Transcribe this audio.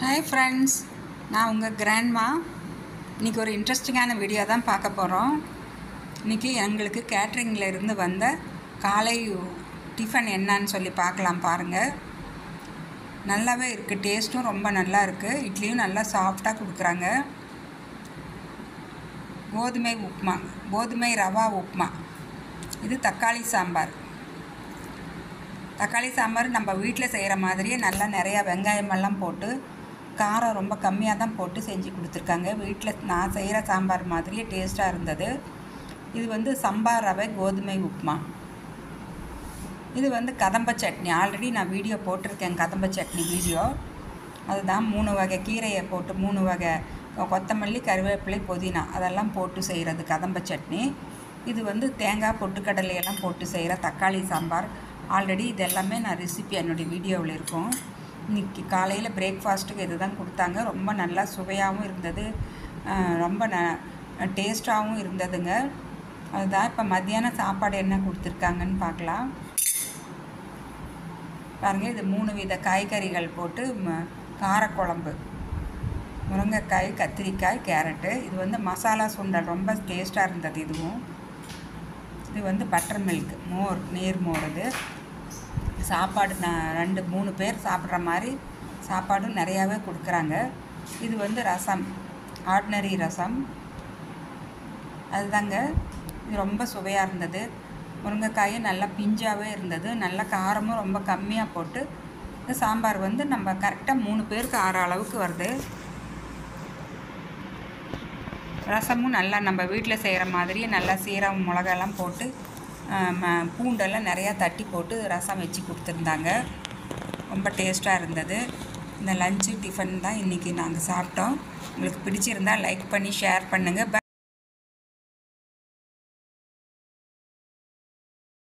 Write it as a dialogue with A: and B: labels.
A: hi friends நான் உங்கள் grandma இன்றைக்கி ஒரு இன்ட்ரெஸ்டிங்கான வீடியோ தான் பார்க்க போகிறோம் இன்றைக்கி எங்களுக்கு கேட்ரிங்கில் இருந்து வந்த காலை டிஃபன் என்னன்னு சொல்லி பார்க்கலாம் பாருங்கள் நல்லாவே இருக்குது டேஸ்ட்டும் ரொம்ப நல்லா இருக்குது இட்லியும் நல்லா சாஃப்டாக கொடுக்குறாங்க கோதுமை உப்புமா கோதுமை ரவா உப்புமா இது தக்காளி சாம்பார் தக்காளி சாம்பார் நம்ம வீட்டில் செய்கிற மாதிரியே நல்லா நிறையா வெங்காயமெல்லாம் போட்டு காரம் ரொம்ப கம்மியாக தான் போட்டு செஞ்சு கொடுத்துருக்காங்க வீட்டில் நான் செய்கிற சாம்பார் மாதிரியே டேஸ்ட்டாக இருந்தது இது வந்து சம்பார் ரவை கோதுமை உப்புமா இது வந்து கதம்ப சட்னி ஆல்ரெடி நான் வீடியோ போட்டிருக்கேன் கதம்ப சட்னி வீடியோ அதுதான் மூணு வகை கீரையை போட்டு மூணு வகை கொத்தமல்லி கருவேப்பிலை புதினா அதெல்லாம் போட்டு செய்கிறது கதம்ப சட்னி இது வந்து தேங்காய் பொட்டுக்கடலையெல்லாம் போட்டு செய்கிற தக்காளி சாம்பார் ஆல்ரெடி இது எல்லாமே நான் ரெசிபி என்னுடைய வீடியோவில் இருக்கும் இன்றைக்கி காலையில் பிரேக்ஃபாஸ்ட்டுக்கு இது தான் கொடுத்தாங்க ரொம்ப நல்லா சுவையாகவும் இருந்தது அஹ் ரொம்ப ந டேஸ்ட்டாகவும் இருந்ததுங்க அதுதான் இப்போ மத்தியானம் சாப்பாடு என்ன கொடுத்துருக்காங்கன்னு பார்க்கலாம் பாருங்கள் இது மூணு வித காய்கறிகள் போட்டு ம- காரக்குழம்பு முருங்கைக்காய் கத்திரிக்காய் கேரட்டு இது வந்து மசாலா சுண்டல் ரொம்ப டேஸ்ட்டாக இருந்தது இதுவும் இது வந்து பட்டர் மில்க் மோர் நீர் மோர் இது சாப்பாடு நான் ரெண்டு மூணு பேர் சாப்பிட்ற மாதிரி சாப்பாடும் நிறையாவே கொடுக்குறாங்க இது வந்து ரசம் ஆர்டினரி ரசம் அதுதாங்க இது ரொம்ப சுவையாக இருந்தது முருங்கைக்காயும் நல்லா பிஞ்சாகவே இருந்தது நல்ல காரமும் ரொம்ப கம்மியாக போட்டு இந்த சாம்பார் வந்து நம்ம கரெக்டாக மூணு பேருக்கு ஆற அளவுக்கு வருது ரசமும் நல்லா நம்ம வீட்டில் செய்கிற மாதிரியே நல்லா சீரகம் மிளகாலாம் போட்டு ஆஹ், ம- பூண்டெல்லாம் நிறையா தட்டி போட்டு ரசம் வச்சு கொடுத்துருந்தாங்க ரொம்ப டேஸ்ட்டாக இருந்தது இந்த லஞ்சு டிஃபன் தான் இன்றைக்கி நாங்கள் சாப்பிட்டோம் உங்களுக்கு பிடிச்சிருந்தா லைக் பண்ணி ஷேர் பண்ணுங்கள்